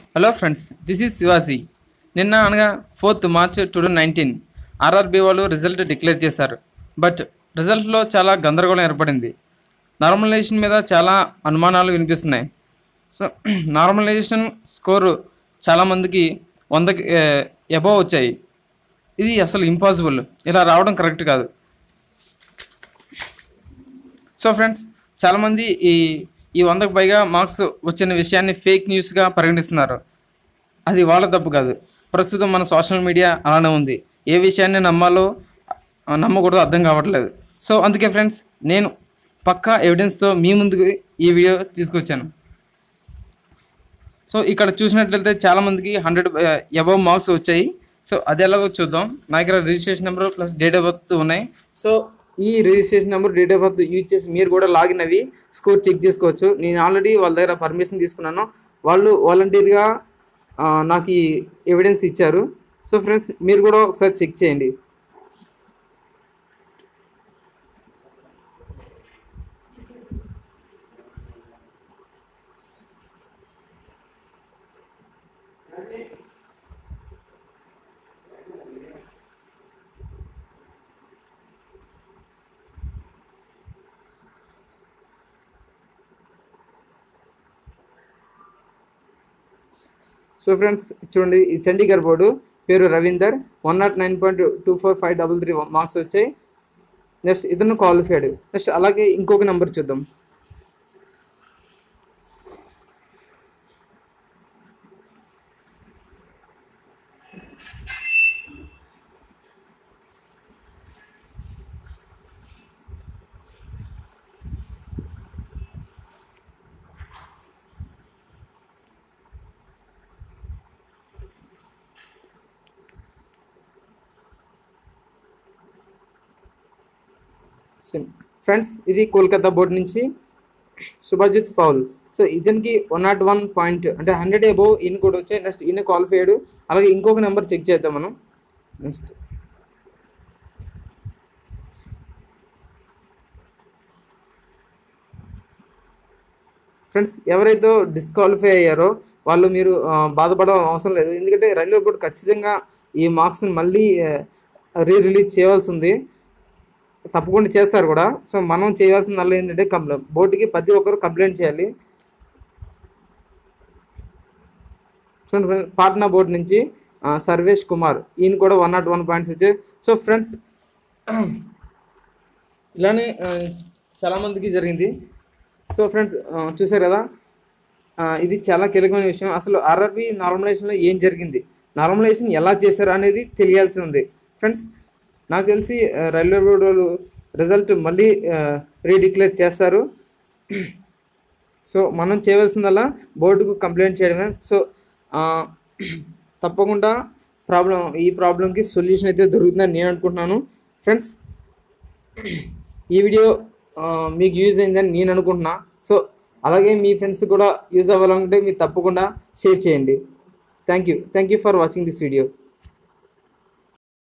hello friends this is Shivaji నిన్న అనగా fourth March two thousand nineteen RRB వాళ్ళు result declare చేశారు బట్ రిజల్ట్లో చాలా గందరగోళం ఏర్పడింది నార్మలైజేషన్ మీద చాలా అనుమానాలు వినిపిస్తున్నాయి సో నార్మలైజేషన్ స్కోరు చాలామందికి వందకి ఎబో వచ్చాయి ఇది అసలు ఇంపాసిబుల్ ఇలా రావడం కరెక్ట్ కాదు సో ఫ్రెండ్స్ చాలామంది ఈ ఈ వందకు పైగా మార్క్స్ వచ్చిన విషయాన్ని ఫేక్ న్యూస్గా పరిగణిస్తున్నారు అది వాళ్ళ తప్పు కాదు ప్రస్తుతం మన సోషల్ మీడియా అలానే ఉంది ఏ విషయాన్ని నమ్మాలో ఆ, నమ్మకూడదో అర్థం కావట్లేదు సో అందుకే ఫ్రెండ్స్ నేను పక్కా ఎవిడెన్స్తో మీ ముందుకు ఈ వీడియో తీసుకొచ్చాను సో ఇక్కడ చూసినట్లయితే చాలామందికి హండ్రెడ్ అబవ్ మార్క్స్ వచ్చాయి సో అది ఎలాగో చూద్దాం నా దగ్గర registration number plus date of birth ఉన్నాయి సో ఈ registration number date of birth use చేసి మీరు కూడా లాగిన్ అవి స్కోర్ చెక్ చేసుకోవచ్చు నేను ఆల్రెడీ వాళ్ళ దగ్గర పర్మిషన్ తీసుకున్నాను వాళ్ళు వాలంటీర్గా నాకు ఈ ఎవిడెన్స్ ఇచ్చారు సో ఫ్రెండ్స్ మీరు కూడా ఒకసారి చెక్ చేయండి సో ఫ్రెండ్స్ చూడండి ఈ చండీగఢ్ బోర్డు పేరు Ravinder one nought nine point two four five double three marks వచ్చాయి నెక్స్ట్ ఇతను క్వాలిఫైడ్ నెక్స్ట్ అలాగే ఇంకొక నెంబర్ చూద్దాం ఫ్రెండ్స్ ఇది కోల్కతా బోర్డు నుంచి సుభాజిత్ పౌల్ సో ఇతనికి వన్ నాట్ వన్ పాయింట్ అంటే హండ్రెడ్ అబోవ్ ఈయన కూడా వచ్చాయి నెక్స్ట్ ఈయన క్వాలిఫైడ్ అలాగే ఇంకొక నెంబర్ చెక్ చేద్దాం మనం నెక్స్ట్ ఫ్రెండ్స్ ఎవరైతే డిస్క్వాలిఫై అయ్యారో వాళ్ళు మీరు ఆ, బాధపడడం అవసరం లేదు ఎందుకంటే రైల్వే బోర్డు ఖచ్చితంగా ఈ మార్క్స్ని మళ్ళీ రీ రిలీజ్ చేయాల్సి ఉంది తప్పకుండా చేస్తారు కూడా సో మనం చేయాల్సిన వల్ల ఏంటంటే కంప్లై బోర్డుకి ప్రతి ఒక్కరు కంప్లైంట్ చేయాలి చూడండి ఫ్రెండ్స్ పాట్నా బోర్డు నుంచి ఆ, సర్వేష్ కుమార్ ఈయన కూడా వన్ నాట్ వన్ పాయింట్స్ వచ్చాయి సో ఫ్రెండ్స్ ఇలానే ఆ, చాలామందికి జరిగింది సో ఫ్రెండ్స్ ఆ, చూశారు కదా ఆ, ఇది చాలా కీలకమైన విషయం అసలు ఆర్ఆర్బి నార్మలైజేషన్లో ఏం జరిగింది నార్మలైజేషన్ ఎలా చేశారు అనేది తెలియాల్సి ఉంది ఫ్రెండ్స్ నాకు తెలిసి ఆ, రైల్వే బోర్డు వాళ్ళు రిజల్ట్ మళ్ళీ రీడిక్లేర్ చేస్తారు సో మనం చేయవలసిందల్లా బోర్డుకు కంప్లైంట్ చేయడమే సో ఆ, తప్పకుండా ప్రాబ్లం ఈ ప్రాబ్లంకి సొల్యూషన్ అయితే దొరుకుతుందని నేను అనుకుంటున్నాను ఫ్రెండ్స్ ఈ వీడియో ఆ, మీకు యూజ్ అయిందని నేను అనుకుంటున్నా సో అలాగే మీ ఫ్రెండ్స్ కూడా యూజ్ అవ్వాలంటే మీరు తప్పకుండా షేర్ చేయండి thank you thank you for watching this video